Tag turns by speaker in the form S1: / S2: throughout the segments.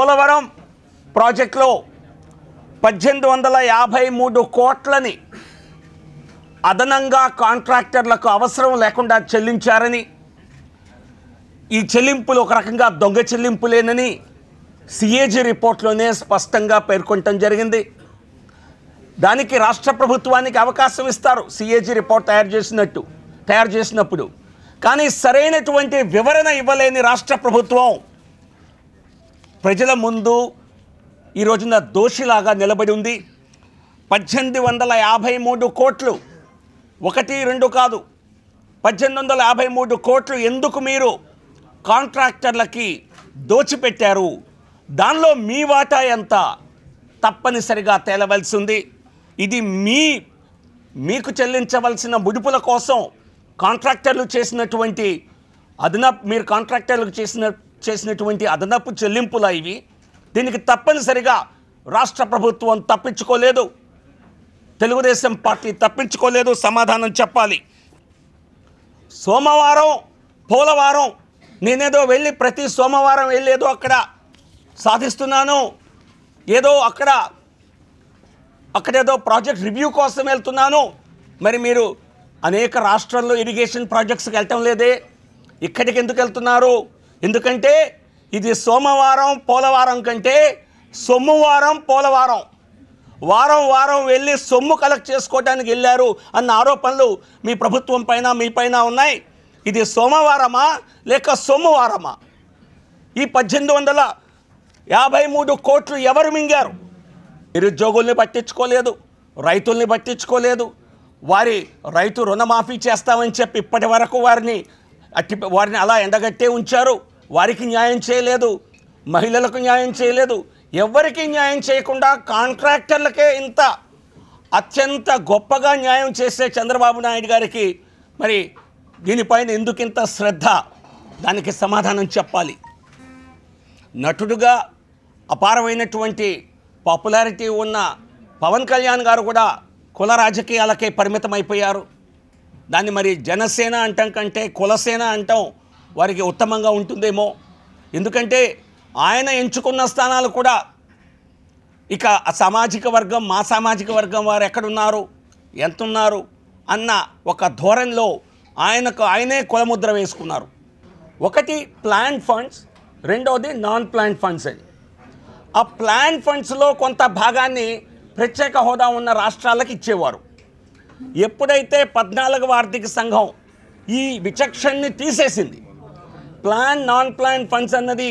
S1: పోలవరం ప్రాజెక్టులో పద్దెనిమిది వందల యాభై మూడు కోట్లని అదనంగా కాంట్రాక్టర్లకు అవసరం లేకుండా చెల్లించారని ఈ చెల్లింపులు ఒక రకంగా దొంగ చెల్లింపులేనని సిఏజీ రిపోర్ట్లోనే స్పష్టంగా పేర్కొనటం జరిగింది దానికి రాష్ట్ర ప్రభుత్వానికి అవకాశం ఇస్తారు సిఏజీ రిపోర్ట్ తయారు చేసినట్టు తయారు చేసినప్పుడు కానీ సరైనటువంటి వివరణ ఇవ్వలేని రాష్ట్ర ప్రభుత్వం ప్రజల ముందు ఈ రోజున దోషిలాగా నిలబడి ఉంది పద్దెనిమిది వందల యాభై మూడు కోట్లు ఒకటి రెండు కాదు పద్దెనిమిది వందల యాభై మూడు కోట్లు ఎందుకు మీరు కాంట్రాక్టర్లకి దోచిపెట్టారు దానిలో మీ వాటా ఎంత తప్పనిసరిగా తేలవలసి ఉంది ఇది మీ మీకు చెల్లించవలసిన ముడుపుల కోసం కాంట్రాక్టర్లు చేసినటువంటి అదనపు మీరు కాంట్రాక్టర్లకు చేసిన చేసినటువంటి అదనపు చెల్లింపులా ఇవి దీనికి తప్పనిసరిగా రాష్ట్ర ప్రభుత్వం తప్పించుకోలేదు తెలుగుదేశం పార్టీ తప్పించుకోలేదు సమాధానం చెప్పాలి సోమవారం పోలవారం నేనేదో వెళ్ళి ప్రతి సోమవారం వెళ్ళి ఏదో అక్కడ సాధిస్తున్నాను ఏదో అక్కడ అక్కడేదో ప్రాజెక్ట్ రివ్యూ కోసం వెళ్తున్నాను మరి మీరు అనేక రాష్ట్రాల్లో ఇరిగేషన్ ప్రాజెక్ట్స్కి వెళ్ళటం లేదే ఇక్కడికి ఎందుకు వెళ్తున్నారు ఎందుకంటే ఇది సోమవారం పోలవారం కంటే సోమవారం పోలవారం వారం వారం వెళ్ళి సొమ్ము కలెక్ట్ చేసుకోవడానికి వెళ్ళారు అన్న ఆరోపణలు మీ ప్రభుత్వం పైన మీ పైన ఉన్నాయి ఇది సోమవారమా లేక సోమవారమా ఈ పద్దెనిమిది వందల యాభై మూడు కోట్లు ఎవరు మింగారు నిరుద్యోగుల్ని పట్టించుకోలేదు రైతుల్ని పట్టించుకోలేదు వారి రైతు రుణమాఫీ చేస్తామని చెప్పి ఇప్పటి వరకు వారిని అట్టి వారిని అలా ఎండగట్టే ఉంచారు వారికి న్యాయం చేయలేదు మహిళలకు న్యాయం చేయలేదు ఎవరికి న్యాయం చేయకుండా కాంట్రాక్టర్లకే ఇంత అత్యంత గొప్పగా న్యాయం చేసే చంద్రబాబు నాయుడు గారికి మరి దీనిపైన ఎందుకింత శ్రద్ధ దానికి సమాధానం చెప్పాలి నటుడుగా అపారమైనటువంటి పాపులారిటీ ఉన్న పవన్ కళ్యాణ్ గారు కూడా కుల రాజకీయాలకే పరిమితమైపోయారు దాన్ని మరి జనసేన అంటాం కంటే కులసేన అంటాం వారికి ఉత్తమంగా ఉంటుందేమో ఎందుకంటే ఆయన ఎంచుకున్న స్థానాలు కూడా ఇక ఆ సామాజిక వర్గం మా సామాజిక వర్గం వారు ఎక్కడున్నారు ఎంతున్నారు అన్న ఒక ధోరణిలో ఆయనకు ఆయనే కులముద్ర వేసుకున్నారు ఒకటి ప్లాన్ ఫండ్స్ రెండవది నాన్ ప్లాన్ ఫండ్స్ అని ఆ ప్లాన్ ఫండ్స్లో కొంత భాగాన్ని ప్రత్యేక హోదా ఉన్న రాష్ట్రాలకు ఇచ్చేవారు ఎప్పుడైతే పద్నాలుగవ ఆర్థిక సంఘం ఈ విచక్షణని తీసేసింది ప్లాన్ నాన్ ప్లాన్ ఫండ్స్ అన్నది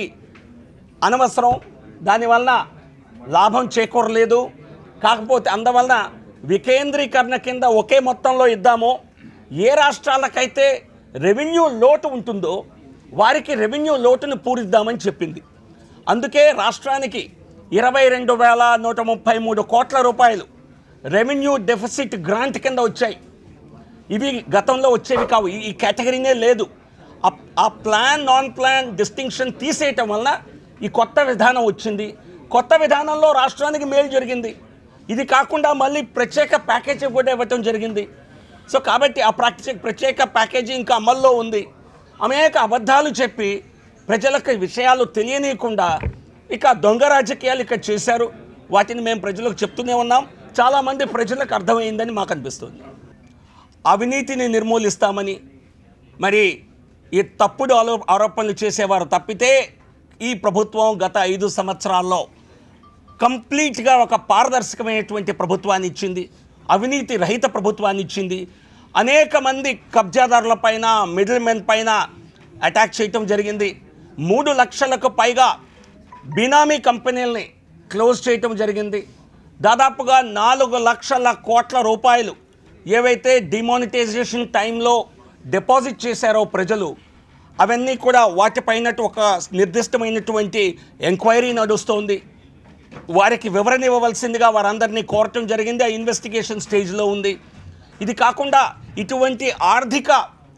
S1: అనవసరం దానివల్ల లాభం చేకూరలేదు కాకపోతే అందువలన వికేంద్రీకరణ కింద ఒకే మొత్తంలో ఇద్దాము ఏ రాష్ట్రాలకైతే రెవెన్యూ లోటు ఉంటుందో వారికి రెవెన్యూ లోటును పూరిద్దామని చెప్పింది అందుకే రాష్ట్రానికి ఇరవై రెండు వేల నూట ముప్పై మూడు కోట్ల రూపాయలు రెవెన్యూ డెఫిసిట్ గ్రాంట్ కింద వచ్చాయి ఇవి గతంలో వచ్చేవి కావు ఈ- ఈ కేటగిరీనే లేదు ఆ- ఆ ప్లాన్ నాన్ ప్లాన్ డిస్టింక్షన్ తీసేయటం వలన ఈ కొత్త విధానం వచ్చింది కొత్త విధానంలో రాష్ట్రానికి మేలు జరిగింది ఇది కాకుండా మళ్ళీ ప్రత్యేక ప్యాకేజీ కూడా ఇవ్వటం జరిగింది సో కాబట్టి ఆ ప్రత్యేక ప్రత్యేక ప్యాకేజీ ఇంకా అమల్లో ఉంది అనేక అబద్ధాలు చెప్పి ప్రజలకు విషయాలు తెలియనీయకుండా ఇక దొంగ రాజకీయాలు ఇక్కడ చేశారు వాటిని మేము ప్రజలకు చెప్తూనే ఉన్నాం చాలామంది ప్రజలకు అర్థమైందని మాకు అనిపిస్తుంది అవినీతిని నిర్మూలిస్తామని మరి ఈ తప్పుడు ఆలో ఆరోపణలు చేసేవారు తప్పితే ఈ ప్రభుత్వం గత ఐదు సంవత్సరాల్లో కంప్లీట్గా ఒక పారదర్శకమైనటువంటి ప్రభుత్వాన్ని ఇచ్చింది అవినీతి రహిత ప్రభుత్వాన్ని ఇచ్చింది అనేక మంది కబ్జాదారుల పైన మిడిల్ మెన్ పైన అటాక్ చేయటం జరిగింది మూడు లక్షలకు పైగా బినామీ కంపెనీలని క్లోజ్ చేయటం జరిగింది దాదాపుగా నాలుగు లక్షల కోట్ల రూపాయలు ఏవైతే డిమానిటైజేషన్ టైంలో డిపాజిట్ చేశారో ప్రజలు అవన్నీ కూడా వాటిపైన ఒక నిర్దిష్టమైనటువంటి ఎంక్వైరీ నడుస్తోంది వారికి వివరణ ఇవ్వవలసిందిగా వారందరినీ కోరటం జరిగింది ఆ ఇన్వెస్టిగేషన్ స్టేజ్లో ఉంది ఇది కాకుండా ఇటువంటి ఆర్థిక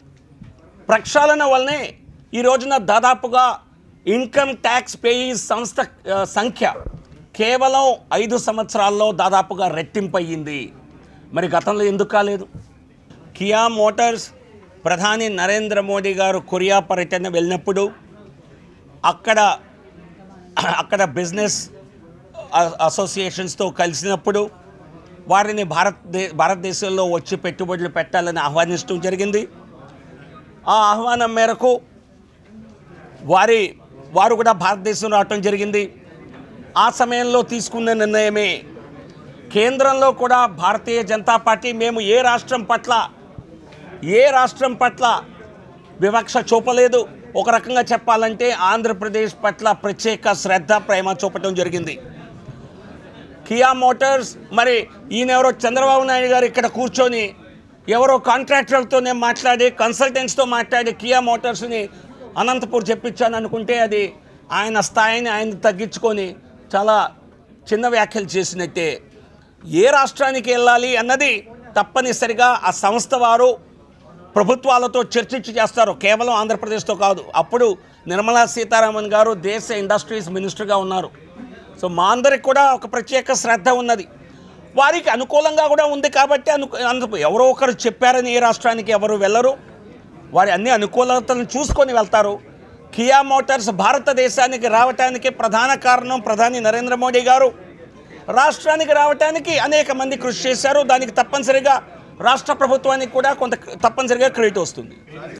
S1: ప్రక్షాళన వల్లనే ఈ రోజున దాదాపుగా ఇన్కమ్ ట్యాక్స్ పేయీ సంస్థ ఆ, సంఖ్య కేవలం ఐదు సంవత్సరాల్లో దాదాపుగా రెట్టింపయ్యింది మరి గతంలో ఎందుకు కాలేదు కియా మోటార్స్ ప్రధాని నరేంద్ర మోడీ గారు కొరియా పర్యటన వెళ్ళినప్పుడు అక్కడ అక్కడ బిజినెస్ అ- అసోసియేషన్స్తో కలిసినప్పుడు వారిని భారతదే భారతదేశంలో వచ్చి పెట్టుబడులు పెట్టాలని ఆహ్వానించడం జరిగింది ఆ ఆహ్వానం మేరకు వారి వారు కూడా భారతదేశం రావటం జరిగింది ఆ సమయంలో తీసుకున్న నిర్ణయమే కేంద్రంలో కూడా భారతీయ జనతా పార్టీ మేము ఏ రాష్ట్రం పట్ల ఏ రాష్ట్రం పట్ల వివక్ష చూపలేదు ఒక రకంగా చెప్పాలంటే ఆంధ్రప్రదేశ్ పట్ల ప్రత్యేక శ్రద్ధ ప్రేమ చూపటం జరిగింది కియా మోటార్స్ మరి ఈయనెవరో చంద్రబాబు నాయుడు గారు ఇక్కడ కూర్చొని ఎవరో కాంట్రాక్టర్లతోనే మాట్లాడి కన్సల్టెంట్స్తో మాట్లాడి కియా మోటార్స్ని అనంతపూర్ చెప్పించాను అనుకుంటే అది ఆయన స్థాయిని ఆయన తగ్గించుకొని చాలా చిన్న వ్యాఖ్యలు చేసినట్టే ఏ రాష్ట్రానికి వెళ్ళాలి అన్నది తప్పనిసరిగా ఆ సంస్థ వారు ప్రభుత్వాలతో చర్చించి చేస్తారు కేవలం ఆంధ్రప్రదేశ్తో కాదు అప్పుడు నిర్మలా సీతారామన్ గారు దేశ ఇండస్ట్రీస్ మినిస్టర్గా ఉన్నారు సో మా అందరికి కూడా ఒక ప్రత్యేక శ్రద్ధ ఉన్నది వారికి అనుకూలంగా కూడా ఉంది కాబట్టి అను అందుకు ఎవరో ఒకరు చెప్పారని ఏ రాష్ట్రానికి ఎవరు వెళ్ళరు వారి అన్ని అనుకూలతలను చూసుకొని వెళ్తారు కియా మోటార్స్ భారతదేశానికి రావటానికి ప్రధాన కారణం ప్రధాని నరేంద్ర మోడీ గారు రాష్ట్రానికి రావటానికి అనేక మంది కృషి చేశారు దానికి తప్పనిసరిగా రాష్ట్ర ప్రభుత్వానికి కూడా కొంత తప్పనిసరిగా క్రెడిట్ వస్తుంది